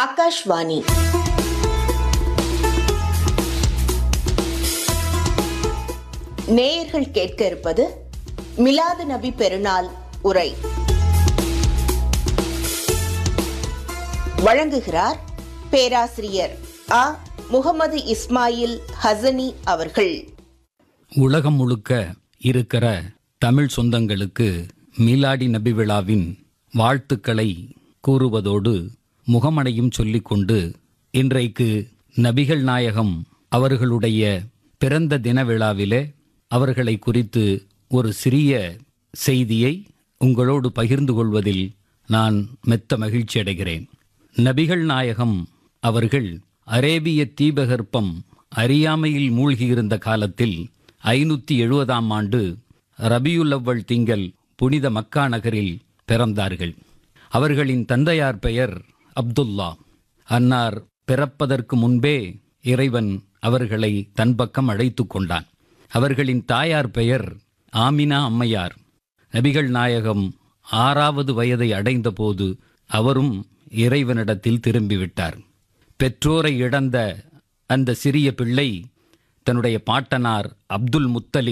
ஆகாஷ்வாணி நேயர்கள் கேட்க இருப்பது மிலாது நபி பெருநாள் உரை வழங்குகிறார் பேராசிரியர் ஆ முகமது இஸ்மாயில் ஹசனி அவர்கள் உலகம் முழுக்க இருக்கிற தமிழ் சொந்தங்களுக்கு மீலாடி நபி விழாவின் வாழ்த்துக்களை கூறுவதோடு முகமனையும் சொல்லிக்கொண்டு இன்றைக்கு நபிகள் நாயகம் அவர்களுடைய பிறந்த தின விழாவிலே அவர்களை குறித்து ஒரு சிறிய செய்தியை உங்களோடு பகிர்ந்து கொள்வதில் நான் மெத்த மகிழ்ச்சி அடைகிறேன் நபிகள் நாயகம் அவர்கள் அரேபிய தீபகற்பம் அறியாமையில் மூழ்கியிருந்த காலத்தில் ஐநூற்றி எழுபதாம் ஆண்டு ரபியுல் அவ்வல் திங்கள் புனித மக்கா நகரில் பிறந்தார்கள் அவர்களின் தந்தையார் பெயர் அப்துல்லா அன்னார் பிறப்பதற்கு முன்பே இறைவன் அவர்களை தன் பக்கம் அழைத்து கொண்டான் அவர்களின் தாயார் பெயர் ஆமினா அம்மையார் நபிகள் நாயகம் ஆறாவது வயதை அடைந்தபோது அவரும் இறைவனிடத்தில் திரும்பிவிட்டார் பெற்றோரை இழந்த அந்த சிறிய பிள்ளை தன்னுடைய பாட்டனார் அப்துல் முத்தலிப்